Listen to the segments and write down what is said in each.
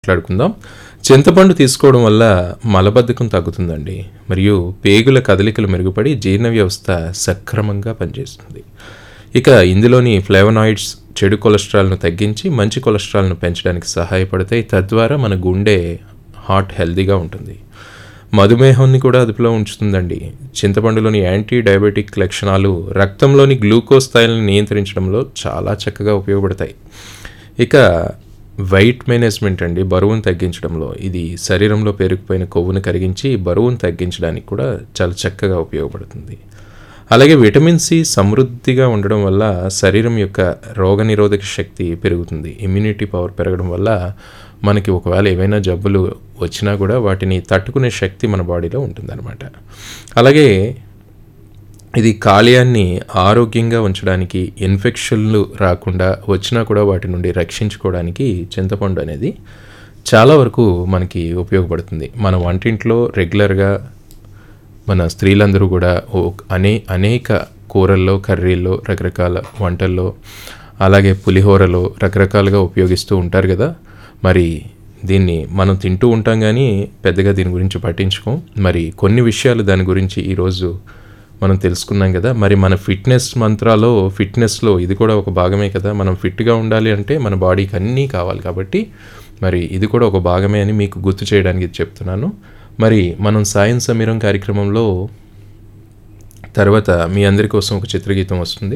మాట్లాడుకుందాం చింతపండు తీసుకోవడం వల్ల మలబద్ధకం తగ్గుతుందండి మరియు పేగుల కదలికలు మెరుగుపడి జీర్ణ వ్యవస్థ సక్రమంగా పనిచేస్తుంది ఇక ఇందులోని ఫ్లేవనాయిడ్స్ చెడు కొలెస్ట్రాల్ను తగ్గించి మంచి కొలెస్ట్రాల్ను పెంచడానికి సహాయపడతాయి తద్వారా మన గుండె హార్ట్ హెల్తీగా ఉంటుంది మధుమేహాన్ని కూడా అదుపులో ఉంచుతుందండి చింతపండులోని యాంటీ డయాబెటిక్ లక్షణాలు రక్తంలోని గ్లూకోజ్ స్థాయిలను నియంత్రించడంలో చాలా చక్కగా ఉపయోగపడతాయి ఇక వెయిట్ మేనేజ్మెంట్ అండి బరువును తగ్గించడంలో ఇది శరీరంలో పేరుకుపోయిన కొవ్వును కరిగించి బరువును తగ్గించడానికి కూడా చాలా చక్కగా ఉపయోగపడుతుంది అలాగే విటమిన్ సి సమృద్ధిగా ఉండడం వల్ల శరీరం యొక్క రోగనిరోధక శక్తి పెరుగుతుంది ఇమ్యూనిటీ పవర్ పెరగడం వల్ల మనకి ఒకవేళ ఏవైనా జబ్బులు వచ్చినా కూడా వాటిని తట్టుకునే శక్తి మన బాడీలో ఉంటుందన్నమాట అలాగే ఇది కాలేయాన్ని ఆరోగ్యంగా ఉంచడానికి ఇన్ఫెక్షన్లు రాకుండా వచ్చినా కూడా వాటి నుండి రక్షించుకోవడానికి చింతపండు అనేది చాలా వరకు మనకి ఉపయోగపడుతుంది మన వంటింట్లో రెగ్యులర్గా మన స్త్రీలందరూ కూడా ఓ- అనే అనేక కూరల్లో కర్రీల్లో రకరకాల వంటల్లో అలాగే పులిహోరలో రకరకాలుగా ఉపయోగిస్తూ ఉంటారు కదా మరి దీన్ని మనం తింటూ ఉంటాం కానీ పెద్దగా దీని గురించి పట్టించుకోం మరి కొన్ని విషయాలు దాని గురించి ఈరోజు మనం తెలుసుకున్నాం కదా మరి మన ఫిట్నెస్ మంత్రాలో ఫిట్నెస్లో ఇది కూడా ఒక భాగమే కదా మనం ఫిట్గా ఉండాలి అంటే మన బాడీకి అన్నీ కావాలి కాబట్టి మరి ఇది కూడా ఒక భాగమే అని మీకు గుర్తు చేయడానికి ఇది చెప్తున్నాను మరి మనం సాయం సమీరం కార్యక్రమంలో తర్వాత మీ అందరి కోసం ఒక చిత్రగీతం వస్తుంది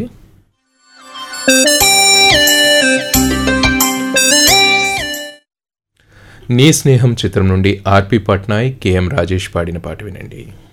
నీ స్నేహం చిత్రం నుండి ఆర్పి పట్నాయక్ కేఎం రాజేష్ పాడిన పాట వినండి